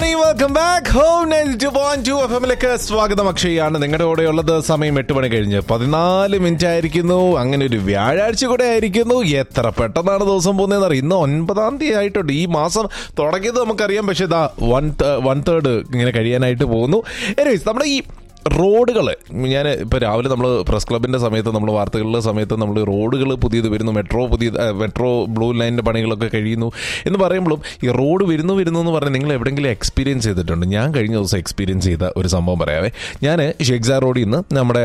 morning welcome back home ninety point two F എമ്മിലേക്ക് സ്വാഗതം അക്ഷയാണ് നിങ്ങളുടെ കൂടെ ഉള്ളത് സമയം എട്ട് മണി കഴിഞ്ഞ് പതിനാല് മിനിറ്റ് ആയിരിക്കുന്നു അങ്ങനെ ഒരു വ്യാഴാഴ്ച കൂടെ ആയിരിക്കുന്നു എത്ര പെട്ടെന്നാണ് ദിവസം പോകുന്നതെന്ന് അറിയാം ഇന്ന് ഒൻപതാം തീയതി ആയിട്ടുണ്ട് ഈ മാസം തുടങ്ങിയത് നമുക്കറിയാം പക്ഷെ ഇതാ വൺ വൺ തേർഡ് ഇങ്ങനെ കഴിയാനായിട്ട് പോകുന്നു എനിവേസ് നമ്മുടെ ഈ റോഡുകൾ ഞാൻ ഇപ്പോൾ രാവിലെ നമ്മൾ പ്രസ് ക്ലബിൻ്റെ സമയത്ത് നമ്മൾ വാർത്തകളുടെ സമയത്ത് നമ്മൾ റോഡുകൾ പുതിയത് വരുന്നു മെട്രോ പുതിയ ആ, മെട്രോ ബ്ലൂ ലൈനിൻ്റെ പണികളൊക്കെ കഴിയുന്നു എന്ന് പറയുമ്പോഴും ഈ റോഡ് വരുന്നു വരുന്നു എന്ന് പറഞ്ഞ് നിങ്ങൾ എവിടെയെങ്കിലും എക്സ്പീരിയൻസ് ചെയ്തിട്ടുണ്ട് ഞാൻ കഴിഞ്ഞ ദിവസം എക്സ്പീരിയൻസ് ചെയ്ത ഒരു സംഭവം പറയാവേ ഞാൻ ഷേഖ്സാർ റോഡിൽ നിന്ന് നമ്മുടെ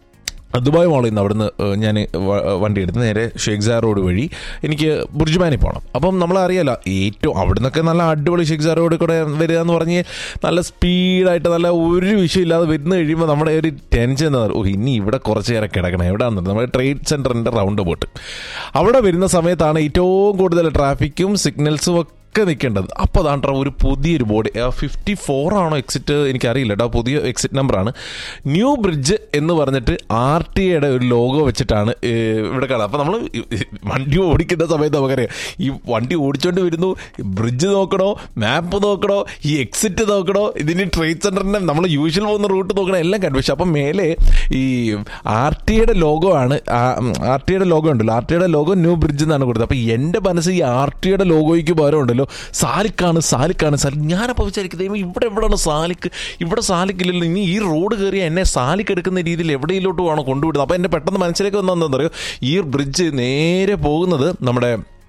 ദുബായ് മോളിൽ നിന്ന് അവിടുന്ന് ഞാൻ വണ്ടി എടുത്ത് നേരെ ഷേഖ്സാർ റോഡ് വഴി എനിക്ക് ബുർജുമാനി പോകണം അപ്പം നമ്മളറിയാലോ ഏറ്റവും അവിടെ നിന്നൊക്കെ നല്ല അടിപൊളി ഷേഖ്സാർ റോഡ് കൂടെ വരിക എന്ന് പറഞ്ഞ് നല്ല സ്പീഡായിട്ട് നല്ല ഒരു വിഷയമില്ലാതെ വരുന്ന കഴിയുമ്പോൾ നമ്മുടെ ഒരു ടെൻഷൻ എന്താ ഓ ഇനി ഇവിടെ കുറച്ച് നേരം കിടക്കണം എവിടെയാണെന്ന് നമ്മുടെ ട്രേഡ് സെൻറ്ററിൻ്റെ റൗണ്ട് ബോട്ട് അവിടെ വരുന്ന സമയത്താണ് ഏറ്റവും കൂടുതൽ ട്രാഫിക്കും സിഗ്നൽസും ഒക്കെ ഒക്കെ നിൽക്കേണ്ടത് അപ്പോൾ അതാണ്ട ഒരു പുതിയൊരു ബോർഡ് ഫിഫ്റ്റി ഫോർ ആണോ എക്സിറ്റ് എനിക്കറിയില്ല കേട്ടോ പുതിയ എക്സിറ്റ് നമ്പറാണ് ന്യൂ ബ്രിഡ്ജ് എന്ന് പറഞ്ഞിട്ട് ആർ ടി ഐയുടെ ഒരു ലോഗോ വെച്ചിട്ടാണ് ഏഹ്, ഇവിടെ കാണുന്നത് അപ്പോൾ നമ്മൾ വണ്ടി ഓടിക്കുന്ന സമയത്ത് നമുക്കറിയാം ഈ വണ്ടി ഓടിച്ചോണ്ട് വരുന്നു ബ്രിഡ്ജ് നോക്കണോ മാപ്പ് നോക്കണോ ഈ എക്സിറ്റ് നോക്കണോ ഇതിന് ട്രേഡ് സെൻറ്ററിൻ്റെ നമ്മൾ യൂഷ്വൽ പോകുന്ന റൂട്ട് നോക്കണോ എല്ലാം കൺഫ്യൂഷൻ അപ്പം മേലെ ഈ ആർ ടി ഐയുടെ ലോഗോ ആണ് ആർ ടി ഐയുടെ ലോഗോ ഉണ്ടല്ലോ ആർ ടി ഐയുടെ ലോഗോ ന്യൂ ബ്രിഡ്ജ് എന്നാണ് കൊടുത്തത് അപ്പോൾ എൻ്റെ മനസ്സ് ഈ ആർ ടി ഐയുടെ ലോഗോയ്ക്ക് പകരം ഉണ്ടല്ലോ സാലിക്കാണ് സാലിക്കാണ് സാലിക് ഞാനപ്പോൾ വിചാരിക്കുന്നത് ദൈവമേ, ഇവിടെ എവിടെയാണ് സാലിക്ക് ഇവിടെ സാലിക്കില്ലല്ലോ ഇനി ഈ റോഡ് കയറി എന്നെ സാലിക്ക് എടുക്കുന്ന രീതിയിൽ എവിടെയിലോട്ട് വേണം കൊണ്ടുവിടുന്നത് അപ്പോൾ എന്നെ പെട്ടെന്ന് മനസ്സിലേക്ക് വന്നതെന്ന് അറിയോ ഈ ബ്രിഡ്ജ് നേരെ പോകുന്നത് നമ്മുടെ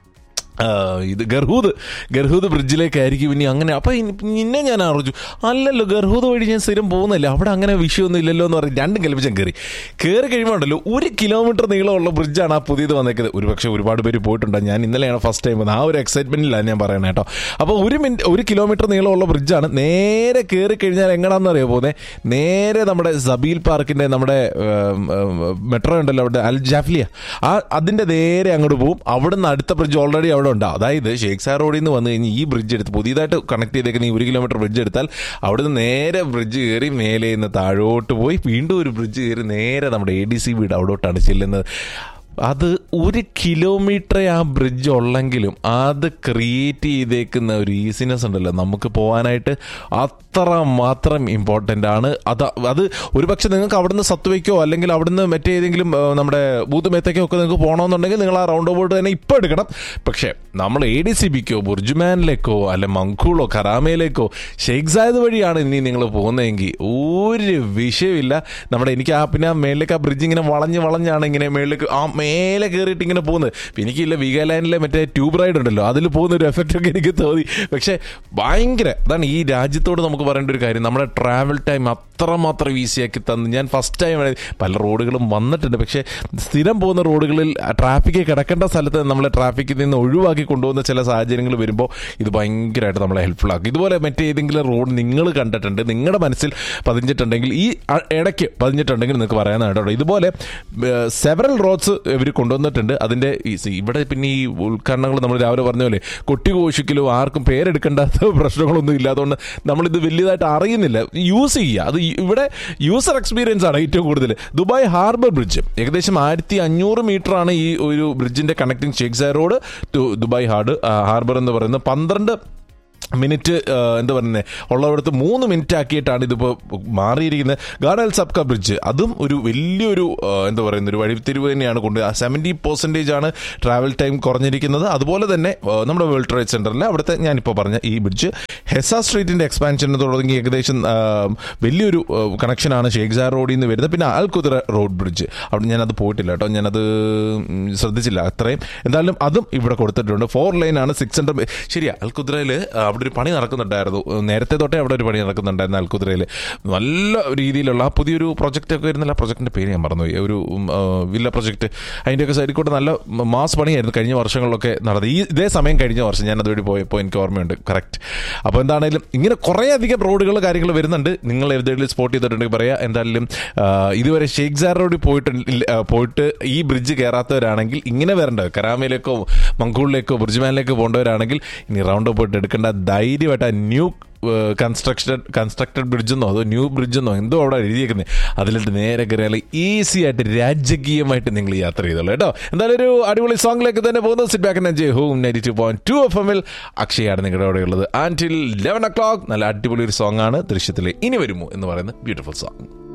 ആ, ഇത് ഗർഹൂദ് ഗർഹൂദ് ബ്രിഡ്ജിലേക്കായിരിക്കും ഇനി അങ്ങനെ അപ്പൊ ഇനി- നിന്നെ ഞാൻ അറിഞ്ഞു അല്ലല്ലോ ഗർഹൂദ് വഴി ഞാൻ സ്ഥിരം പോകുന്നില്ല അവിടെ അങ്ങനെ വിഷയമൊന്നും ഇല്ലല്ലോ എന്ന് പറഞ്ഞ് രണ്ടും കൽപ്പിച്ചാൽ കയറി കയറി കഴിയുമ്പോൾ ഉണ്ടല്ലോ ഒരു കിലോമീറ്റർ നീളമുള്ള ബ്രിഡ്ജാണ് ആ പുതിയത് വന്നേക്കുന്നത് ഒരുപക്ഷെ ഒരുപാട് പേര് പോയിട്ടുണ്ട് ഞാൻ ഇന്നലെയാണ് ഫസ്റ്റ് ടൈം ആ ഒരു എക്സൈറ്റ്മെന്റിലാണ് ഞാൻ പറയണേ കേട്ടോ അപ്പോൾ ഒരു മിനിറ്റ് ഒരു കിലോമീറ്റർ നീളമുള്ള ബ്രിഡ്ജാണ് നേരെ കയറി കഴിഞ്ഞാൽ എങ്ങനെയാണെന്ന് അറിയോ പോകുന്നത് നേരെ നമ്മുടെ സബീൽ പാർക്കിന്റെ നമ്മുടെ മെട്രോ ഉണ്ടല്ലോ അവിടെ അൽ ജാഫ്ലിയ ആ അതിന്റെ നേരെ അങ്ങോട്ട് പോകും അവിടുന്ന് അടുത്ത ബ്രിഡ്ജ് ഓൾറെഡി അവിടെ ഉണ്ട് അതായത് ഷേഖ് സാർ റോഡിൽ നിന്ന് വന്നു കഴിഞ്ഞ് ഈ ബ്രിഡ്ജ് എടുത്ത് പുതിയതായിട്ട് കണക്ട് ചെയ്തേക്കുന്ന ഈ ഒരു കിലോമീറ്റർ ബ്രിഡ്ജ് എടുത്താൽ അവിടുന്ന് നേരെ ബ്രിഡ്ജ് കയറി മേലെ നിന്ന് താഴോട്ട് പോയി വീണ്ടും ഒരു ബ്രിഡ്ജ് കയറി നേരെ നമ്മുടെ എ ഡി സി വീട് അവിടോട്ടാണ് ചെല്ലുന്നത് അത് ഒരു കിലോമീറ്ററേ ആ ബ്രിഡ്ജ് ഉള്ളെങ്കിലും അത് ക്രിയേറ്റ് ചെയ്തേക്കുന്ന ഒരു ഈസിനെസ് ഉണ്ടല്ലോ നമുക്ക് പോകാനായിട്ട് അത്ര മാത്രം ഇമ്പോർട്ടൻ്റ് ആണ് അത് അത് ഒരുപക്ഷെ നിങ്ങൾക്ക് അവിടുന്ന് സത്വയ്ക്കോ അല്ലെങ്കിൽ അവിടുന്ന് മറ്റേ ഏതെങ്കിലും ആ, നമ്മുടെ ബൂത്ത് മേത്തയ്ക്കോ ഒക്കെ നിങ്ങൾക്ക് പോകണമെന്നുണ്ടെങ്കിൽ നിങ്ങൾ ആ റൗണ്ട് ബോർഡ് തന്നെ ഇപ്പോൾ എടുക്കണം പക്ഷേ നമ്മൾ എ ഡി സി ബിക്കോ ബുർജുമാനിലേക്കോ അല്ലെ മങ്കൂളോ കറാമയിലേക്കോ ഷെയ്ഖ് സായദ് വഴിയാണ് ഇനി നിങ്ങൾ പോകുന്നതെങ്കിൽ ഒരു വിഷയമില്ല നമ്മുടെ എനിക്ക് ആ പിന്നെ ആ മേളിലേക്ക് ആ ബ്രിഡ്ജ് ഇങ്ങനെ വളഞ്ഞ് വളഞ്ഞാണ് ഇങ്ങനെ മേളിലേക്ക് ആ മേലെ കയറിയിട്ട് ഇങ്ങനെ പോകുന്നത് ഇപ്പം എനിക്കില്ല വീഗാലാൻഡിലെ മറ്റേ ട്യൂബ് റൈഡ് ഉണ്ടല്ലോ അതിൽ പോകുന്ന ഒരു എഫക്റ്റ് ഒക്കെ എനിക്ക് തോന്നി പക്ഷേ ഭയങ്കര അതാണ് ഈ രാജ്യത്തോട് നമുക്ക് പറയേണ്ട ഒരു കാര്യം നമ്മുടെ ട്രാവൽ ടൈം അത്രമാത്രം ഈസിയാക്കി തന്ന് ഞാൻ ഫസ്റ്റ് ടൈം പല റോഡുകളും വന്നിട്ടുണ്ട് പക്ഷേ സ്ഥിരം പോകുന്ന റോഡുകളിൽ ട്രാഫിക്ക് കിടക്കേണ്ട സ്ഥലത്ത് നമ്മളെ ട്രാഫിക്കിൽ നിന്ന് ഒഴിവാക്കി കൊണ്ടുപോകുന്ന ചില സാഹചര്യങ്ങൾ വരുമ്പോൾ ഇത് ഭയങ്കരമായിട്ട് നമ്മളെ ഹെൽപ്ഫുൾ ആക്കും ഇതുപോലെ മറ്റേതെങ്കിലും റോഡ് നിങ്ങൾ കണ്ടിട്ടുണ്ട് നിങ്ങളുടെ മനസ്സിൽ പതിഞ്ഞിട്ടുണ്ടെങ്കിൽ ഈ അ- ഇടയ്ക്ക് പതിഞ്ഞിട്ടുണ്ടെങ്കിൽ നിങ്ങൾക്ക് പറയാനാണ് കേട്ടോ ഇതുപോലെ സെവറൽ റോഡ്സ് ഇവർ കൊണ്ടുവന്നിട്ടുണ്ട് അതിൻ്റെ ഈ സി- ഇവിടെ പിന്നെ ഈ ഉദ്ഘാടനങ്ങൾ നമ്മൾ രാവിലെ പറഞ്ഞ പോലെ കൊട്ടിഘോഷിക്കലോ ആർക്കും പേരെടുക്കേണ്ടാത്ത പ്രശ്നങ്ങളൊന്നും ഇല്ലാത്തതുകൊണ്ട് നമ്മളിത് വലിയതായിട്ട് അറിയുന്നില്ല യൂസ് ചെയ്യുക അത് ഈ- ഇവിടെ യൂസർ എക്സ്പീരിയൻസ് ആണ് ഏറ്റവും കൂടുതൽ ദുബായ് ഹാർബർ ബ്രിഡ്ജ് ഏകദേശം ആയിരത്തി അഞ്ഞൂറ് മീറ്റർ ആണ് ഈ ഒരു ബ്രിഡ്ജിന്റെ connecting Sheikh road to Dubai hard harbour എന്ന് പറയുന്നത് പന്ത്രണ്ട് മിനിറ്റ് ആ, എന്താ പറയുന്നത് ഉള്ളവിടത്ത് മൂന്ന് മിനിറ്റ് ആക്കിയിട്ടാണ് ഇതിപ്പോൾ മാറിയിരിക്കുന്നത് ഗാഡൽ സബ്ക ബ്രിഡ്ജ് അതും ഒരു വലിയൊരു ആ, എന്താ പറയുന്ന ഒരു വഴിത്തിരിവ് തന്നെയാണ് കൊണ്ട് സെവൻറ്റി പെർസെൻറ്റേജ് ആണ് ട്രാവൽ ടൈം കുറഞ്ഞിരിക്കുന്നത് അതുപോലെ തന്നെ ആ, നമ്മുടെ വേൾഡ് ട്രേഡ് സെൻറ്ററിൽ അവിടുത്തെ ഞാനിപ്പോൾ പറഞ്ഞ ഈ ബ്രിഡ്ജ് ഹെസ സ്ട്രീറ്റിൻ്റെ എക്സ്പാൻഷൻ തുടങ്ങി ഏകദേശം ആ, വലിയൊരു കണക്ഷനാണ് ഷേഖ്സാർ റോഡിൽ നിന്ന് വരുന്നത് പിന്നെ അൽ കുതിര റോഡ് ബ്രിഡ്ജ് അവിടെ ഞാനത് പോയിട്ടില്ല കേട്ടോ ഞാനത് ഉം, ശ്രദ്ധിച്ചില്ല അത്രയും എന്തായാലും അതും ഇവിടെ കൊടുത്തിട്ടുണ്ട് ഫോർ ലൈൻ ആണ് സിക്സ് ഹൺഡ്രഡ് ശരിയാ അൽക്കുതിരയിൽ അവിടെ ഒരു പണി നടക്കുന്നുണ്ടായിരുന്നു നേരത്തെ തൊട്ടേ അവിടെ ഒരു പണി നടക്കുന്നുണ്ടായിരുന്നു അൽക്കുതിരയിൽ നല്ല രീതിയിലുള്ള ആ പുതിയൊരു പ്രൊജക്റ്റ് ഒക്കെ വരുന്നില്ല ആ പ്രൊജക്ടിന്റെ പേര് ഞാൻ മറന്നുപോയി ഒരു ഉം, ആ, വില്ല പ്രൊജക്ട് അതിൻ്റെയൊക്കെ സൈഡിൽ കൂടെ നല്ല മാസ് പണിയായിരുന്നു കഴിഞ്ഞ വർഷങ്ങളിലൊക്കെ നടന്നത് ഈ ഇതേ സമയം കഴിഞ്ഞ വർഷം ഞാൻ അതുവഴി പോയപ്പോൾ എനിക്ക് ഓർമ്മയുണ്ട് കറക്റ്റ് അപ്പോൾ എന്താണെങ്കിലും ഇങ്ങനെ കുറേ അധികം റോഡുകൾ കാര്യങ്ങൾ വരുന്നുണ്ട് നിങ്ങൾ എവിടെയെങ്കിലും സ്പോട്ട് ചെയ്തിട്ടുണ്ടെങ്കിൽ പറയാം എന്തായാലും ആ, ഇതുവരെ ഷേഖ് സാർ റോഡിൽ പോയിട്ട് ഇല്ല- ആ, പോയിട്ട് ഈ ബ്രിഡ്ജ് കയറാത്തവരാണെങ്കിൽ ഇങ്ങനെ വരേണ്ടത് കരാമയിലേക്കോ മങ്കൂളിലേക്കോ ബുർജ്മാനിലേക്കോ പോകേണ്ടവരാണെങ്കിൽ ഇനി റൗണ്ട് പോയിട്ട് എടുക്കേണ്ട ധൈര്യമായിട്ട് ആ ന്യൂ കൺസ്ട്രക്ഷൻ കൺസ്ട്രക്റ്റഡ് ബ്രിഡ്ജ് എന്നോ അതോ ന്യൂ ബ്രിഡ്ജ് എന്നോ എന്തോ അവിടെ എഴുതിയേക്കുന്നത് അതിലിട്ട് നേരെ കയറിയാൽ ഈസി ആയിട്ട് രാജകീയമായിട്ട് നിങ്ങൾ യാത്ര ചെയ്തോളൂ കേട്ടോ എന്തായാലും ഒരു അടിപൊളി സോങ്ങിലേക്ക് തന്നെ പോകുന്നത് sit back enjoy home ninety two point two F എമ്മിൽ അക്ഷയാണ് നിങ്ങളുടെ അവിടെ ഉള്ളത് ആൻറ്റിൽ ലെവൻ ഒ ക്ലോക്ക് നല്ല അടിപൊളി ഒരു സോങ് ആണ് ദൃശ്യത്തിലെ ഇനി വരുമോ എന്ന് പറയുന്ന ബ്യൂട്ടിഫുൾ സോങ്